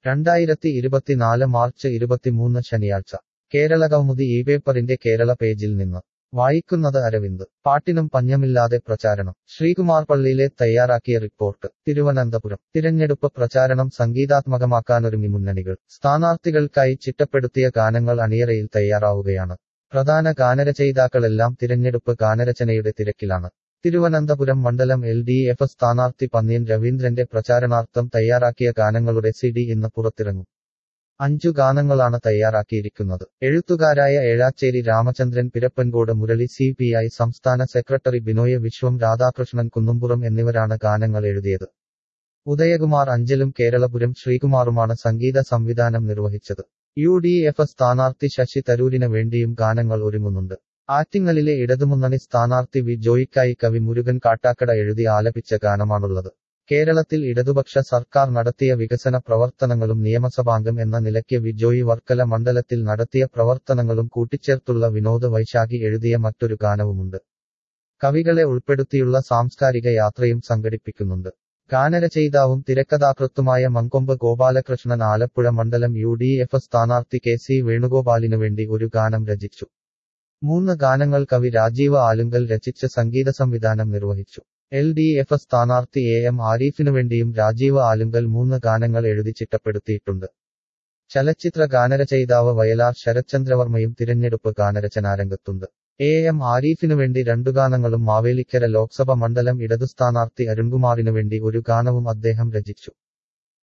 രണ്ടായിരത്തി ഇരുപത്തിനാല് മാർച്ച് ഇരുപത്തിമൂന്ന് ശനിയാഴ്ച കേരള കൗമുദി ഈ പേപ്പറിന്റെ കേരള പേജിൽ നിന്ന് വായിക്കുന്നത് അരവിന്ദ് പാട്ടിനും പഞ്ഞമില്ലാതെ പ്രചാരണം ശ്രീകുമാർ പള്ളിയിലെ തയ്യാറാക്കിയ റിപ്പോർട്ട് തിരുവനന്തപുരം തിരഞ്ഞെടുപ്പ് പ്രചാരണം സംഗീതാത്മകമാക്കാനൊരുങ്ങി മുന്നണികൾ സ്ഥാനാർത്ഥികൾക്കായി ചിട്ടപ്പെടുത്തിയ ഗാനങ്ങൾ അണിയറയിൽ തയ്യാറാവുകയാണ് പ്രധാന ഗാനരചയിതാക്കളെല്ലാം തിരഞ്ഞെടുപ്പ് ഗാനരചനയുടെ തിരക്കിലാണ് തിരുവനന്തപുരം മണ്ഡലം എൽ ഡി എഫ് സ്ഥാനാർത്ഥി പന്ന്യൻ രവീന്ദ്രന്റെ പ്രചാരണാർത്ഥം തയ്യാറാക്കിയ ഗാനങ്ങളുടെ സി ഡി ഇന്ന് പുറത്തിറങ്ങും അഞ്ചു ഗാനങ്ങളാണ് തയ്യാറാക്കിയിരിക്കുന്നത് എഴുത്തുകാരായ Ezhacheri Ramachandran Pirappancode Murali C P I സംസ്ഥാന സെക്രട്ടറി ബിനോയ് വിശ്വം രാധാകൃഷ്ണൻ കുന്നുംപുറം എന്നിവരാണ് ഗാനങ്ങൾ എഴുതിയത് ഉദയകുമാർ അഞ്ചലും കേരളപുരം ശ്രീകുമാറുമാണ് സംഗീത സംവിധാനം നിർവഹിച്ചത് യു ഡി എഫ് സ്ഥാനാർത്ഥി ശശി തരൂരിന് വേണ്ടിയും ഗാനങ്ങൾ ഒരുങ്ങുന്നുണ്ട് ആറ്റിങ്ങലിലെ ഇടതുമുന്നണി സ്ഥാനാർത്ഥി വി ജോയിക്കായി കവി മുരുകൻ കാട്ടാക്കട എഴുതി ആലപിച്ച ഗാനമാണുള്ളത് കേരളത്തിൽ ഇടതുപക്ഷ സർക്കാർ നടത്തിയ വികസന പ്രവർത്തനങ്ങളും നിയമസഭാംഗം എന്ന നിലയ്ക്ക് വിജോയി വർക്കല മണ്ഡലത്തിൽ നടത്തിയ പ്രവർത്തനങ്ങളും കൂട്ടിച്ചേർത്തുള്ള വിനോദ് വൈശാഖി എഴുതിയ മറ്റൊരു ഗാനവുമുണ്ട് കവികളെ ഉൾപ്പെടുത്തിയുള്ള സാംസ്കാരിക യാത്രയും സംഘടിപ്പിക്കുന്നുണ്ട് ഗാനരചയിതാവും തിരക്കഥാകൃത്തുമായ മങ്കൊമ്പ് ഗോപാലകൃഷ്ണൻ ആലപ്പുഴ മണ്ഡലം യു ഡി എഫ് സ്ഥാനാർത്ഥി കെ സി വേണുഗോപാലിനു വേണ്ടി ഒരു ഗാനം രചിച്ചു മൂന്ന് ഗാനങ്ങൾ കവി രാജീവ് ആലുങ്കൽ രചിച്ച് സംഗീത സംവിധാനം നിർവഹിച്ചു എൽ ഡി എഫ് സ്ഥാനാർത്ഥി എ എം ആരീഫിനു വേണ്ടിയും രാജീവ് ആലുങ്കൽ മൂന്ന് ഗാനങ്ങൾ എഴുതി ചിട്ടപ്പെടുത്തിയിട്ടുണ്ട് ചലച്ചിത്ര ഗാനരചയിതാവ് വയലാർ ശരത്ചന്ദ്രവർമ്മയും തിരഞ്ഞെടുപ്പ് ഗാനരചനാരംഗത്തുണ്ട് എ എം ആരീഫിനു വേണ്ടി രണ്ടു ഗാനങ്ങളും മാവേലിക്കര ലോക്സഭ മണ്ഡലം ഇടതു സ്ഥാനാർത്ഥി അരുൺകുമാറിനു വേണ്ടി ഒരു ഗാനവും അദ്ദേഹം രചിച്ചു